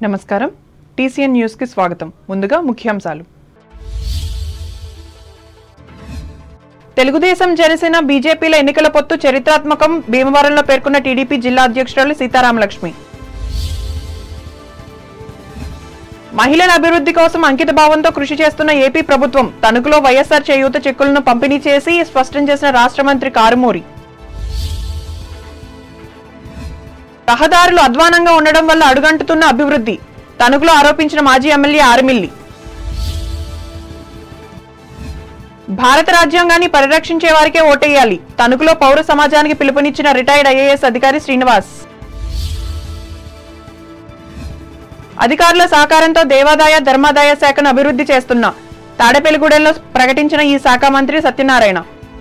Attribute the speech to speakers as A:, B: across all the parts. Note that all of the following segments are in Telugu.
A: నమస్కారం టీసీఎన్ న్యూస్కి స్వాగతం ముందుగా ముఖ్యాంశాలు తెలుగుదేశం జనసేన బీజేపీల ఎన్నికల పొత్తు చరిత్రాత్మకం భీమవరంలో పేర్కొన్న టీడీపీ జిల్లా అధ్యక్షురాలు సీతారామలక్ష్మి మహిళల అభివృద్ధి కోసం అంకిత భావంతో కృషి చేస్తున్న ఏపీ ప్రభుత్వం తణుకులో వైఎస్ఆర్ చేయూత చెక్కులను పంపిణీ చేసి స్పష్టం చేసిన రాష్ట్ర మంత్రి కారుమూరి రహదారులు అధ్వానంగా ఉండడం వల్ల అడుగంటుతున్న అభివృద్ధి తణుకులో ఆరోపించిన మాజీ ఎమ్మెల్యే ఆర్మిల్లి భారత రాజ్యాంగాన్ని పరిరక్షించే వారికే ఓటేయాలి తణుకులో పౌర సమాజానికి పిలుపునిచ్చిన రిటైర్డ్ ఐఏఎస్ అధికారి శ్రీనివాస్ అధికారుల సహకారంతో దేవాదాయ ధర్మాదాయ శాఖను అభివృద్ధి చేస్తున్న తాడేపల్లిగూడెంలో ప్రకటించిన ఈ శాఖ మంత్రి సత్యనారాయణ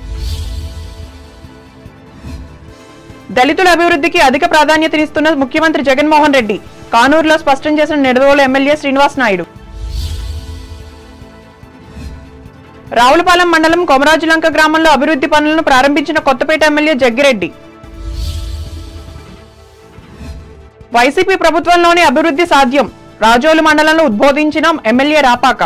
A: దళితుల అభివృద్ధికి అధిక ప్రాధాన్యతనిస్తున్న ముఖ్యమంత్రి జగన్మోహన్ రెడ్డి కానూరులో స్పష్టం చేసిన నిడదవోలు ఎమ్మెల్యే శ్రీనివాస్ నాయుడు రావులపాలెం మండలం కొమరాజులంక గ్రామంలో అభివృద్ధి పనులను ప్రారంభించిన కొత్తపేట ఎమ్మెల్యే జగ్గిరెడ్డి వైసీపీ ప్రభుత్వంలోనే అభివృద్ధి సాధ్యం రాజోలు మండలంలో ఉద్బోధించిన ఎమ్మెల్యే రాపాక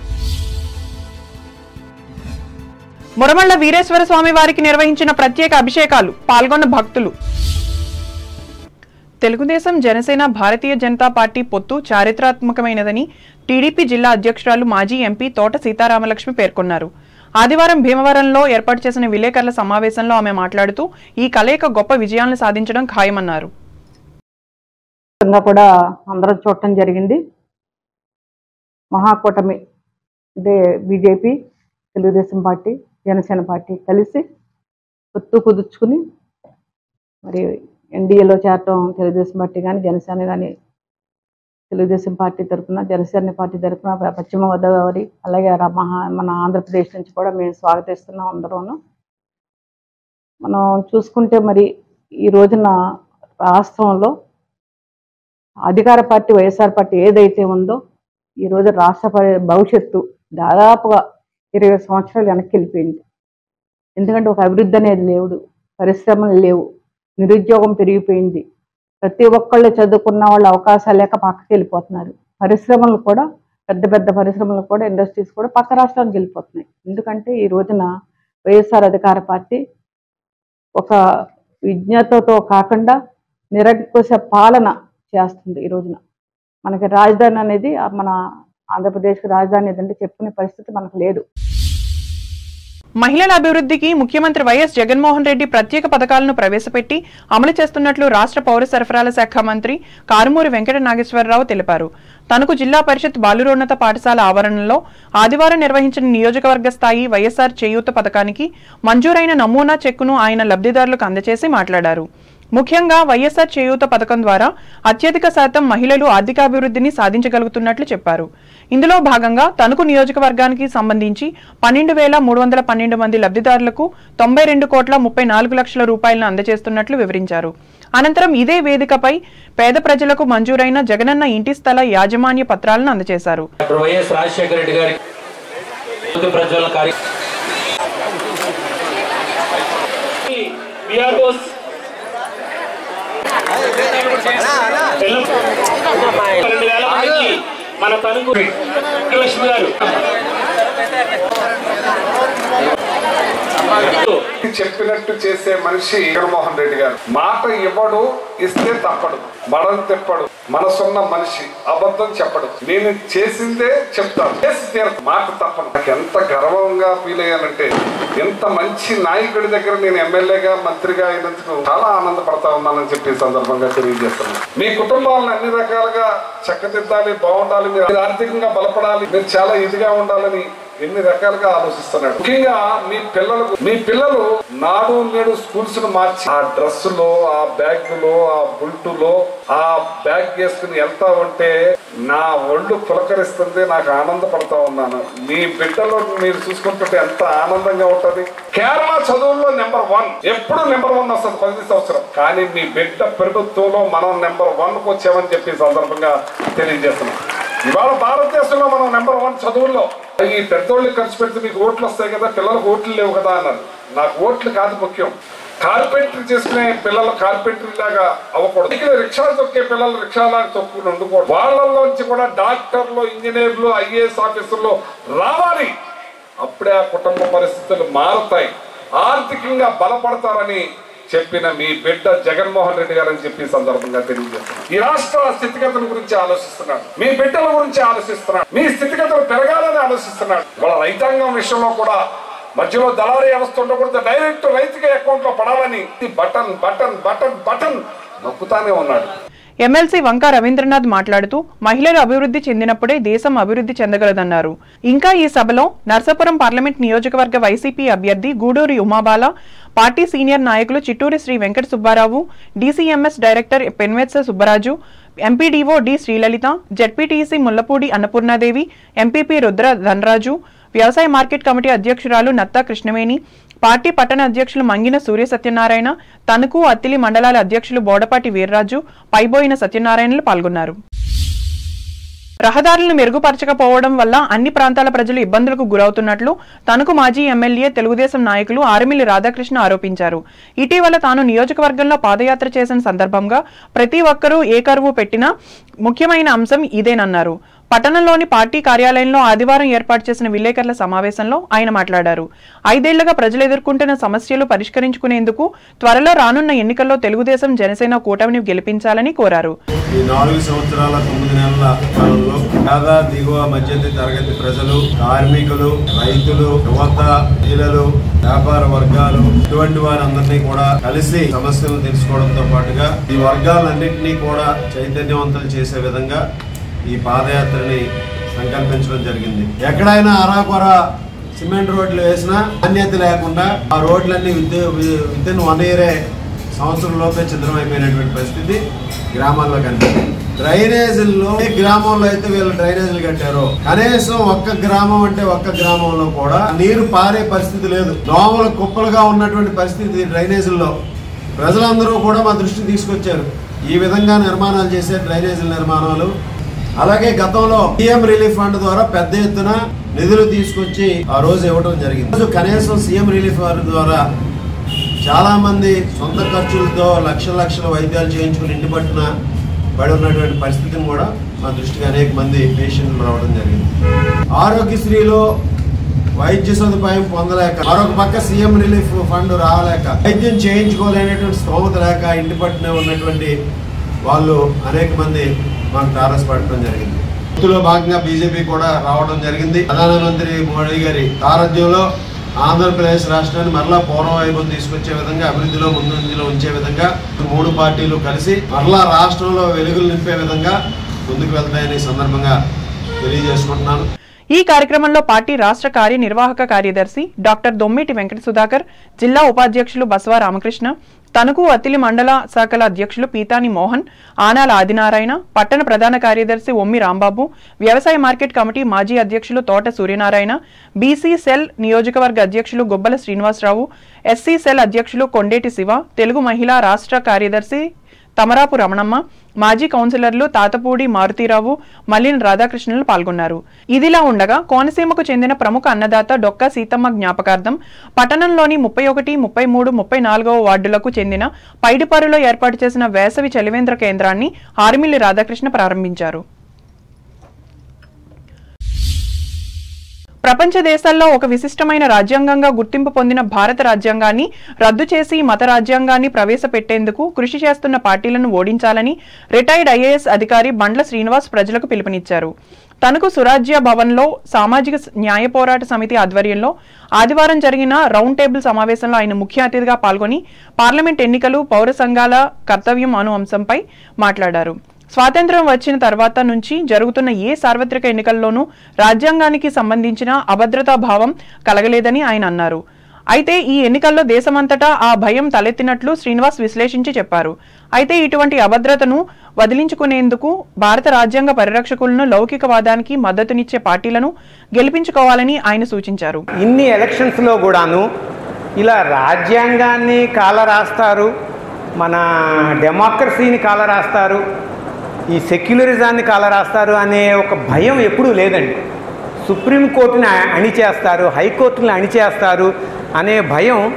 A: మురమళ్ల వీరేశ్వర స్వామి వారికి నిర్వహించిన ప్రత్యేక అభిషేకాలు పాల్గొన్న భక్తులు తెలుగుదేశం జనసేన భారతీయ జనతా పార్టీ పొత్తు చారిత్రాత్మకమైనదని టీడీపీ జిల్లా అధ్యక్షురాలు మాజీ ఎంపీ తోట సీతారామలక్ష్మి పేర్కొన్నారు ఆదివారం భీమవరంలో ఏర్పాటు చేసిన విలేకరుల సమావేశంలో ఆమె మాట్లాడుతూ ఈ కలయిక గొప్ప విజయాలను సాధించడం ఖాయమన్నారు
B: విధంగా కూడా అందరం చూడటం జరిగింది మహాకూటమి అంటే BJP Telugu Desam party Janasena party కలిసి పొత్తు కుదుర్చుకుని మరి ఎన్డీఏలో చేరటం తెలుగుదేశం పార్టీ కానీ జనసేన కానీ తెలుగుదేశం పార్టీ తరఫున జనసేన పార్టీ తరఫున పశ్చిమ గోదావరి అలాగే రా- మహా మన ఆంధ్రప్రదేశ్ నుంచి కూడా మేము స్వాగతిస్తున్నాం అందరూను మనం చూసుకుంటే మరి ఈ రోజున రాష్ట్రంలో అధికార పార్టీ వైఎస్ఆర్ పార్టీ ఏదైతే ఉందో ఈరోజు రాష్ట్ర పరి- భవిష్యత్తు దాదాపుగా ఇరవై సంవత్సరాలు వెనక్కి వెళ్ళిపోయింది ఎందుకంటే ఒక అభివృద్ధి అనేది లేవు పరిశ్రమలు లేవు నిరుద్యోగం పెరిగిపోయింది ప్రతి ఒక్కళ్ళు చదువుకున్న వాళ్ళు అవకాశాలు లేక పక్కకి వెళ్ళిపోతున్నారు పరిశ్రమలు కూడా పెద్ద పెద్ద పరిశ్రమలు కూడా ఇండస్ట్రీస్ కూడా పక్క రాష్ట్రానికి వెళ్ళిపోతున్నాయి ఎందుకంటే ఈ రోజున వైఎస్ఆర్ అధికార పార్టీ ఒక విజ్ఞతతో కాకుండా నిరంకుశ పాలన చేస్తుంది ఈ రోజున మనకి రాజధాని అనేది ఆ మన ఆంధ్రప్రదేశ్కి రాజధాని ఏదంటే చెప్పుకునే పరిస్థితి మనకు లేదు
A: మహిళల అభివృద్ధికి ముఖ్యమంత్రి వైఎస్ జగన్మోహన్ రెడ్డి ప్రత్యేక పథకాలను ప్రవేశపెట్టి అమలు చేస్తున్నట్లు రాష్ట్ర పౌర సరఫరాల శాఖ మంత్రి కారుమూరి వెంకట నాగేశ్వరరావు తెలిపారు తనకు జిల్లా పరిషత్ బాలురోన్నత పాఠశాల ఆవరణలో ఆదివారం నిర్వహించిన నియోజకవర్గ స్థాయి వైఎస్ఆర్ చేయూత పథకానికి మంజూరైన నమూనా చెక్కును ఆయన లబ్ధిదారులకు అందజేసి మాట్లాడారు ముఖ్యంగా వైఎస్ఆర్ చేయూత పథకం ద్వారా అత్యధిక శాతం మహిళలు ఆర్థికాభివృద్ధిని సాధించగలుగుతున్నట్లు చెప్పారు ఇందులో భాగంగా తణుకు నియోజకవర్గానికి సంబంధించి పన్నెండు వేల మూడు వందల పన్నెండు మంది లబ్ధిదారులకు తొంభై రెండు కోట్ల ముప్పై నాలుగు లక్షల రూపాయలను అందజేస్తున్నట్లు వివరించారు అనంతరం ఇదే వేదికపై పేద ప్రజలకు మంజూరైన జగనన్న ఇంటి స్థల యాజమాన్య పత్రాలను అందజేశారు
C: డాక్టర్ వైఎస్ రాజశేఖర రెడ్డి గారి జ్యోతి ప్రజ్వలన కార్య
D: విఆర్ఓస్ పన్నెండు వేల మందికి మన తణుకు లక్ష్మి గారు
E: చెప్పినట్టు చేసే మనిషి జగన్మోహన్ రెడ్డి గారు మాట ఇవ్వడు ఇస్తే తప్పడు మడం తెప్పడు మనసున్న మనిషి అబద్ధం చెప్పడు నేను చేసిందే చెప్తాను చేసి తీరదు మాట తప్పను నాకు ఎంత గర్వంగా ఫీల్ అయ్యానంటే ఎంత మంచి నాయకుడి దగ్గర నేను ఎమ్మెల్యేగా మంత్రిగా అయినందుకు చాలా ఆనందపడతా ఉన్నానని చెప్పి ఈ సందర్భంగా తెలియజేస్తున్నాను మీ కుటుంబాలను అన్ని రకాలుగా చక్కదిద్దాలి బాగుండాలి మీరు ఆర్థికంగా బలపడాలి మీరు చాలా ఇదిగా ఉండాలని ఎన్ని రకాలుగా ఆలోచిస్తున్నాడు ముఖ్యంగా మీ పిల్లలకు మీ పిల్లలు నాడు నేడు స్కూల్స్ ను మార్చి ఆ డ్రెస్సులో ఆ బ్యాగులో ఆ బుల్టులో ఆ బ్యాగ్ వేసుకుని వెళ్తా ఉంటే నా ఒళ్ళు పులకరిస్తుంది నాకు ఆనందపడతా ఉన్నాను మీ బిడ్డలో మీరు చూసుకుంటుంటే ఎంత ఆనందంగా ఉంటది కేరళ చదువుల్లో నెంబర్ వన్ ఎప్పుడు నెంబర్ వన్ వస్తుంది ప్రతి సంవత్సరం కానీ మీ బిడ్డ ప్రభుత్వంలో మనం నెంబర్ వన్ కు వచ్చామని చెప్పి ఈ సందర్భంగా తెలియజేస్తున్నాం ఇవాళ భారతదేశంలో మనం నెంబర్ వన్ చదువుల్లో ఈ పెద్దోళ్ళు ఖర్చు పెడితే మీకు ఓట్లు వస్తాయి కదా పిల్లలకు ఓట్లు లేవు కదా అన్నారు నాకు ఓట్లు కాదు ముఖ్యం కార్పెంటరీ చేసుకునే పిల్లలు కార్పెంటరీ లాగా అవ్వకూడదు ఇక్కడ రిక్షా తొక్కే పిల్లలు రిక్షాలాగా తొక్కుని ఉండకూడదు వాళ్ళలోంచి కూడా డాక్టర్లు ఇంజనీర్లు ఐఏఎస్ ఆఫీసర్లు రావాలి అప్పుడే ఆ కుటుంబ పరిస్థితులు మారుతాయి ఆర్థికంగా బలపడతారని చెప్పిన మీ బిడ్డ జగన్మోహన్ రెడ్డి గారు అని చెప్పి ఈ సందర్భంగా తెలియజేస్తున్నాను ఈ రాష్ట్ర స్థితిగతుల గురించి ఆలోచిస్తున్నాడు మీ బిడ్డల గురించి ఆలోచిస్తున్నాడు మీ స్థితిగతులు పెరగాలని ఆలోచిస్తున్నాడు వాళ్ళ రైతాంగం విషయంలో కూడా మధ్యలో దళారీ వ్యవస్థ ఉండకూడదు డైరెక్ట్ రైతుకి అకౌంట్ లో పడాలని బటన్ బటన్ బటన్ బటన్ నొక్కుతానే ఉన్నాడు
A: ఎమ్మెల్సీ వంక రవీంద్రనాథ్ మాట్లాడుతూ మహిళలు అభివృద్ధి చెందినప్పుడే దేశం అభివృద్ధి చెందగలదన్నారు ఇంకా ఈ సభలో నర్సాపురం పార్లమెంట్ నియోజకవర్గ వైసీపీ అభ్యర్థి గూడూరి ఉమాబాల పార్టీ సీనియర్ నాయకులు Chitturi Sri Venkata Subbarao DCMS director Penmetsa Subbaraju MPDO D Srilalitha ZPTC Mullapudi Annapurnadevi MPP Rudra Dhanaraju వ్యవసాయ మార్కెట్ కమిటీ అధ్యక్షురాలు నత్తా కృష్ణవేణి పార్టీ పట్టణ అధ్యక్షులు మంగిన సూర్య సత్యనారాయణ తణుకు అత్తిలి మండలాల అధ్యక్షులు బోడపాటి వీర్రాజు పైబోయిన సత్యనారాయణలు పాల్గొన్నారు రహదారులను మెరుగుపరచకపోవడం వల్ల అన్ని ప్రాంతాల ప్రజలు ఇబ్బందులకు గురవుతున్నట్లు తణుకు మాజీ ఎమ్మెల్యే తెలుగుదేశం నాయకులు ఆరుమిల్లి రాధాకృష్ణ ఆరోపించారు ఇటీవల తాను నియోజకవర్గంలో పాదయాత్ర చేసిన సందర్భంగా ప్రతి ఒక్కరూ ఏ కరువు పెట్టినా ముఖ్యమైన అంశం ఇదేనన్నారు పట్టణంలోని పార్టీ కార్యాలయంలో ఆదివారం ఏర్పాటు చేసిన విలేకరుల సమావేశంలో ఆయన మాట్లాడారు ఐదేళ్లుగా ప్రజలు ఎదుర్కొంటున్న సమస్యలు పరిష్కరించుకునేందుకు త్వరలో రానున్న ఎన్నికల్లో తెలుగుదేశం జనసేన కూటమిని గెలిపించాలని కోరారు
F: ఈ నాలుగు సంవత్సరాల తొమ్మిది నెలల కాలంలో పేద దిగువ మధ్యతరగతి తరగతి ప్రజలు కార్మికులు రైతులు యువత మహిళలు వ్యాపార వర్గాలు ఇటువంటి వారందరినీ కూడా కలిసి సమస్యలను తెలుసుకోవడంతో పాటుగా ఈ వర్గాలన్నింటినీ కూడా చైతన్యవంతులు చేసే విధంగా ఈ పాదయాత్రని సంకల్పించడం జరిగింది ఎక్కడైనా అరాకొర సిమెంట్ రోడ్లు వేసినా నాణ్యత లేకుండా ఆ రోడ్లన్నీ విత్ విత్ ఇన్ వన్ ఇయరే సంవత్సరం లోపే ఛిద్రమైపోయినటువంటి పరిస్థితి గ్రామాల్లో కనిపిస్తుంది డ్రైనేజీల్లో ఏ గ్రామంలో అయితే వీళ్ళు డ్రైనేజీలు కట్టారో కనీసం ఒక్క గ్రామం అంటే ఒక్క గ్రామంలో కూడా నీరు పారే పరిస్థితి లేదు దోమలు కుప్పలుగా ఉన్నటువంటి పరిస్థితి డ్రైనేజీల్లో ప్రజలందరూ కూడా మా దృష్టికి తీసుకొచ్చారు ఈ విధంగా నిర్మాణాలు చేసే డ్రైనేజీల నిర్మాణాలు అలాగే గతంలో సీఎం రిలీఫ్ ఫండ్ ద్వారా పెద్ద ఎత్తున నిధులు తీసుకొచ్చి ఆ రోజు ఇవ్వడం జరిగింది రోజు కనీసం సీఎం రిలీఫ్ ఫండ్ ద్వారా చాలా మంది సొంత ఖర్చులతో లక్షల లక్షల వైద్యాలు చేయించుకుని ఇంటి పట్టున పడి ఉన్నటువంటి పరిస్థితిని కూడా మా దృష్టికి అనేక మంది పేషెంట్లు రావడం జరిగింది ఆరోగ్యశ్రీలో వైద్య సదుపాయం పొందలేక మరొక పక్క సీఎం రిలీఫ్ ఫండ్ రాలేక వైద్యం చేయించుకోలేనటువంటి స్తోమత లేక ఇంటి పట్టున ఉన్నటువంటి వాళ్ళు అనేక మంది మాకు టారస్ పడటం జరిగింది ఇందులో భాగంగా బీజేపీ కూడా రావడం జరిగింది ప్రధానమంత్రి మోడీ గారి సారథ్యంలో ఆంధ్రప్రదేశ్ రాష్ట్రాన్ని మరలా పూర్వ వైభవం తీసుకొచ్చే విధంగా అభివృద్ధిలో ముందంజలో ఉంచే విధంగా మూడు పార్టీలు కలిసి మరలా రాష్ట్రంలో వెలుగులు నింపే విధంగా ముందుకు వెళ్తాయని ఈ సందర్భంగా తెలియజేసుకుంటున్నాను
A: ఈ కార్యక్రమంలో పార్టీ రాష్ట్ర కార్యనిర్వాహక కార్యదర్శి డాక్టర్ దొమ్మిటి వెంకట సుధాకర్ జిల్లా ఉపాధ్యక్షులు బసవ రామకృష్ణ తణుకు అత్తిలి మండల శాఖల అధ్యక్షులు పీతాని మోహన్ ఆనాల ఆదినారాయణ పట్టణ ప్రధాన కార్యదర్శి ఒమ్మి రాంబాబు వ్యవసాయ మార్కెట్ కమిటీ మాజీ అధ్యక్షులు తోట సూర్యనారాయణ బీసీ సెల్ నియోజకవర్గ అధ్యక్షులు గొబ్బల శ్రీనివాసరావు ఎస్సీ సెల్ అధ్యక్షులు కొండేటి శివ తెలుగు మహిళా రాష్ట్ర కార్యదర్శి తమరాపు రమణమ్మ మాజీ కౌన్సిలర్లు తాతపూడి మారుతీరావు మల్లిన రాధాకృష్ణులు పాల్గొన్నారు ఇదిలా ఉండగా కోనసీమకు చెందిన ప్రముఖ అన్నదాత డొక్కా సీతమ్మ జ్ఞాపకార్థం పట్టణంలోని ముప్పై ఒకటి ముప్పై మూడు ముప్పై నాలుగవ వార్డులకు చెందిన పైడిపరులో ఏర్పాటు చేసిన వేసవి చలివేంద్ర కేంద్రాన్ని ఆర్మిల్లి రాధాకృష్ణ ప్రారంభించారు ప్రపంచ దేశాల్లో ఒక విశిష్టమైన రాజ్యాంగంగా గుర్తింపు పొందిన భారత రాజ్యాంగాన్ని రద్దు చేసి మత రాజ్యాంగాన్ని ప్రవేశపెట్టేందుకు కృషి చేస్తున్న పార్టీలను ఓడించాలని రిటైర్డ్ ఐఏఎస్ అధికారి బండ్ల శ్రీనివాస్ ప్రజలకు పిలుపునిచ్చారు తనకు సురాజ్య భవన్లో సామాజిక న్యాయ పోరాట సమితి ఆధ్వర్యంలో ఆదివారం జరిగిన రౌండ్ టేబుల్ సమావేశంలో ఆయన ముఖ్య అతిథిగా పాల్గొని పార్లమెంట్ ఎన్నికలు పౌర సంఘాల కర్తవ్యం అను అంశంపై మాట్లాడారు స్వాతంత్ర్యం వచ్చిన తర్వాత నుంచి జరుగుతున్న ఏ సార్వత్రిక ఎన్నికల్లోనూ రాజ్యాంగానికి సంబంధించిన అభద్రతా భావం కలగలేదని ఆయన అన్నారు అయితే ఈ ఎన్నికల్లో దేశమంతటా ఆ భయం తలెత్తినట్లు శ్రీనివాస్ విశ్లేషించి చెప్పారు అయితే ఇటువంటి అభద్రతను వదిలించుకునేందుకు భారత రాజ్యాంగ పరిరక్షకులను లౌకికవాదానికి మద్దతునిచ్చే పార్టీలను గెలిపించుకోవాలని ఆయన సూచించారు
G: ఇన్ని ఎలక్షన్స్లో కూడాను ఇలా రాజ్యాంగాన్ని కాల రాస్తారు మన డెమోక్రసీని కాల రాస్తారు ఈ సెక్యులరిజాన్ని కాల రాస్తారు అనే ఒక భయం ఎప్పుడూ లేదండి సుప్రీంకోర్టుని అణిచేస్తారు హైకోర్టుని అణిచేస్తారు అనే భయం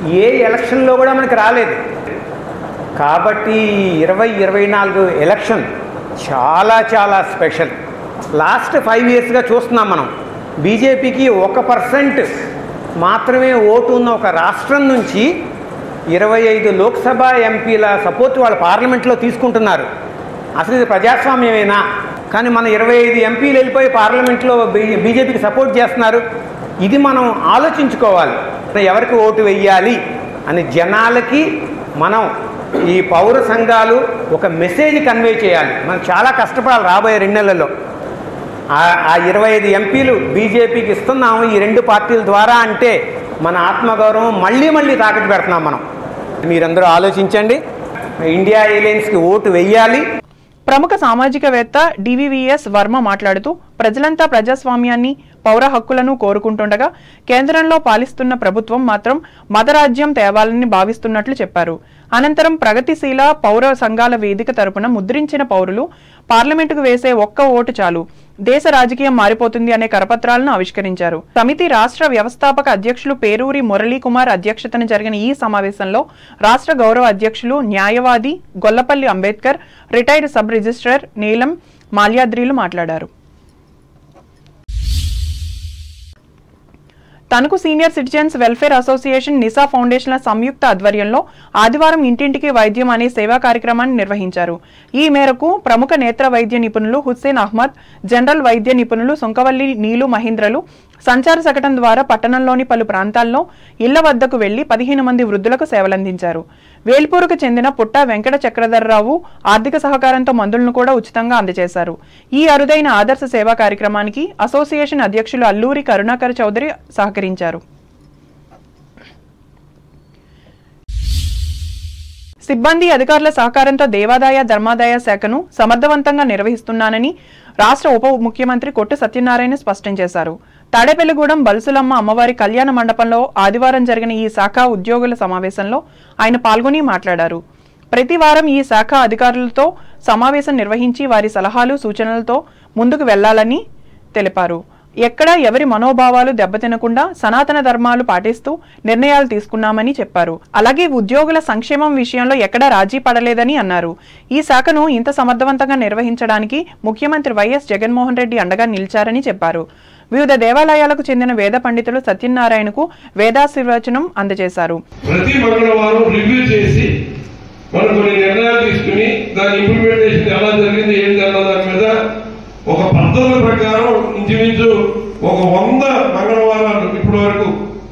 G: ఏ ఎలక్షన్లో కూడా మనకి రాలేదు కాబట్టి ఇరవై ఇరవై నాలుగు ఎలక్షన్ చాలా చాలా స్పెషల్ లాస్ట్ ఫైవ్ ఇయర్స్గా చూస్తున్నాం మనం బీజేపీకి ఒక పర్సెంట్ మాత్రమే ఓటు ఉన్న ఒక రాష్ట్రం నుంచి ఇరవై ఐదు లోక్సభ ఎంపీల సపోర్ట్ వాళ్ళు పార్లమెంట్లో తీసుకుంటున్నారు అసలు ఇది ప్రజాస్వామ్యమేనా కానీ మన ఇరవై ఐదు ఎంపీలు వెళ్ళిపోయి పార్లమెంట్లో బీ- బీజేపీకి సపోర్ట్ చేస్తున్నారు ఇది మనం ఆలోచించుకోవాలి ఎవరికి ఓటు వెయ్యాలి అని జనాలకి మనం ఈ పౌర సంఘాలు ఒక మెసేజ్ కన్వే చేయాలి మనం చాలా కష్టపడాలి రాబోయే రెండు నెలల్లో ఆ- ఆ ఇరవై ఐదు ఎంపీలు బీజేపీకి ఇస్తున్నాము ఈ రెండు పార్టీల ద్వారా అంటే మన ఆత్మగౌరవం మళ్ళీ మళ్ళీ తాకట్టు పెడుతున్నాం మనం మీరందరూ ఆలోచించండి ఇండియా ఏలియన్స్కి ఓటు వెయ్యాలి
A: ప్రముఖ సామాజికవేత్త డివివిఎస్ వర్మ మాట్లాడుతూ ప్రజలంతా ప్రజాస్వామ్యాన్ని పౌర హక్కులను కోరుకుంటుండగా కేంద్రంలో పాలిస్తున్న ప్రభుత్వం మాత్రం మతరాజ్యం తేవాలని భావిస్తున్నట్లు చెప్పారు అనంతరం ప్రగతిశీల పౌర సంఘాల వేదిక తరపున ముద్రించిన పౌరులు పార్లమెంటుకు వేసే ఒక్క ఓటు చాలు దేశ రాజకీయం మారిపోతుంది అనే కరపత్రాలను ఆవిష్కరించారు సమితి రాష్ట్ర వ్యవస్థాపక అధ్యక్షులు పేరూరి మురళీ కుమార్ అధ్యక్షతన జరిగిన ఈ సమావేశంలో రాష్ట్ర గౌరవ అధ్యక్షులు న్యాయవాది Gollapalli Ambedkar retired sub registrar Neelam మాల్యాద్రిలు మాట్లాడారు Tanuku senior citizens welfare association Nisa ఫౌండేషన్ల సంయుక్త ఆధ్వర్యంలో ఆదివారం ఇంటింటికి వైద్యం అనే సేవా కార్యక్రమాన్ని నిర్వహించారు ఈ మేరకు ప్రముఖ నేత్ర వైద్య నిపుణులు హుస్సేన్ అహ్మద్ జనరల్ వైద్య నిపుణులు సుంకవల్లి నీలు మహీంద్రలు సంచార శకటం ద్వారా పట్టణంలోని పలు ప్రాంతాల్లో ఇళ్ల వద్దకు వెళ్లి పదిహేను మంది వృద్ధులకు సేవలందించారు వేల్పూరుకు చెందిన పుట్ట వెంకట చక్రధర్రావు ఆర్థిక సహకారంతో మందులను కూడా ఉచితంగా అందజేశారు ఈ అరుదైన ఆదర్శ సేవా కార్యక్రమానికి అసోసియేషన్ అధ్యక్షులు అల్లూరి కరుణాకర్ చౌదరి సహకరించారు సిబ్బంది అధికారుల సహకారంతో దేవాదాయ ధర్మాదాయ శాఖను సమర్థవంతంగా నిర్వహిస్తున్నానని రాష్ట్ర ఉప ముఖ్యమంత్రి కొట్టు సత్యనారాయణ స్పష్టం చేశారు తాడేపల్లిగూడెం బల్సులమ్మ అమ్మవారి కళ్యాణ మండపంలో ఆదివారం జరిగిన ఈ శాఖ ఉద్యోగుల సమావేశంలో ఆయన పాల్గొని మాట్లాడారు ప్రతి వారం ఈ శాఖ అధికారులతో సమావేశం నిర్వహించి వారి సలహాలు సూచనలతో ముందుకు వెళ్లాలని తెలిపారు ఎక్కడ ఎవరి మనోభావాలు దెబ్బతినకుండా సనాతన ధర్మాలు పాటిస్తూ నిర్ణయాలు తీసుకున్నామని చెప్పారు అలాగే ఉద్యోగుల సంక్షేమం విషయంలో ఎక్కడా రాజీ పడలేదని అన్నారు ఈ శాఖను ఇంత సమర్థవంతంగా నిర్వహించడానికి ముఖ్యమంత్రి వైఎస్ జగన్మోహన్ రెడ్డి అండగా నిలిచారని చెప్పారు వివిధ దేవాలయాలకు చెందిన వేద పండితులు సత్యనారాయణకు వేదాశీర్వచనం అందజేశారు
H: ప్రతి మంగళవారం రివ్యూ చేసి మనం కొన్ని నిర్ణయాలు తీసుకుని దాని ఇంప్లిమెంటేషన్ ఎలా జరిగింది ఏంటి అన్న దాని మీద ఒక పద్ధతుల ప్రకారం ఇంచుమించు ఒక వంద మంగళవారాలు ఇప్పటి వరకు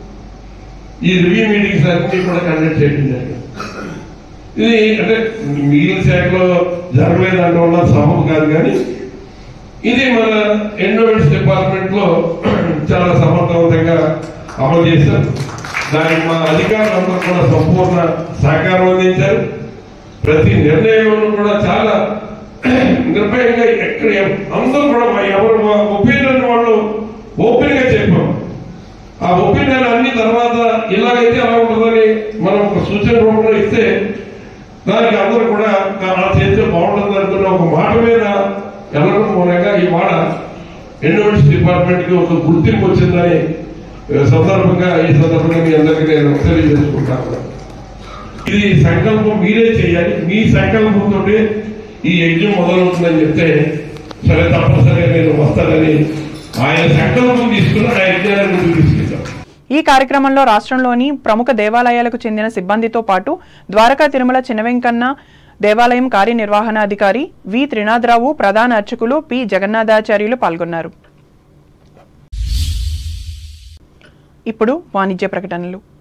H: ఈ రివ్యూ మీటింగ్స్ అన్ని కూడా కండక్ట్ చేయడం జరిగింది ఇది అంటే మిగిలిన శాఖలో జరగలేదంటే వల్ల సబబు కాదు కానీ ఇది మన ఎండోమెంట్స్ డిపార్ట్మెంట్ లో చాలా సమర్థవంతంగా అమలు చేశారు దానికి మా అధికారులందరూ కూడా సంపూర్ణ సహకారం అందించారు ప్రతి నిర్ణయంలోనూ కూడా చాలా నిర్భయంగా ఎక్కడ ఎవ- అందరూ కూడా మా ఎవరు మా ఒపీనియన్ వాళ్ళు ఓపెన్ గా చెప్పాం ఆ ఒపీనియన్ అన్ని తర్వాత ఇలాగైతే అలా ఉంటుందని మనం ఒక సూచన రూపంలో ఇస్తే దానికి అందరూ కూడా అలా చేస్తే బాగుంటుంది అనుకున్న ఒక మాట మీద వెళ్ళడం మూలంగా ఇవాళ ఎండోమెంట్స్ డిపార్ట్మెంట్ కి ఒక గుర్తింపు వచ్చిందని ఆ, సందర్భంగా ఈ సందర్భంగా మీ అందరికీ నేను తెలియజేసుకుంటాను ఇది సంకల్పం మీరే చేయాలి మీ సంకల్పంతో ఈ యజ్ఞం మొదలవుతుందని చెప్తే సరే తప్పనిసరిగా నేను వస్తానని ఆయన సంకల్పం తీసుకుని ఆ యజ్ఞాన్ని ముందుకు తీసుకెళ్తాం
A: ఈ కార్యక్రమంలో రాష్ట్రంలోని ప్రముఖ దేవాలయాలకు చెందిన సిబ్బందితో పాటు ద్వారకా తిరుమల చినవెంకన్న దేవాలయం కార్యనిర్వహణాధికారి వి త్రినాథరావు ప్రధాన అర్చకులు పి జగన్నాథాచార్యులు పాల్గొన్నారు ఇప్పుడు వాణిజ్య ప్రకటనలు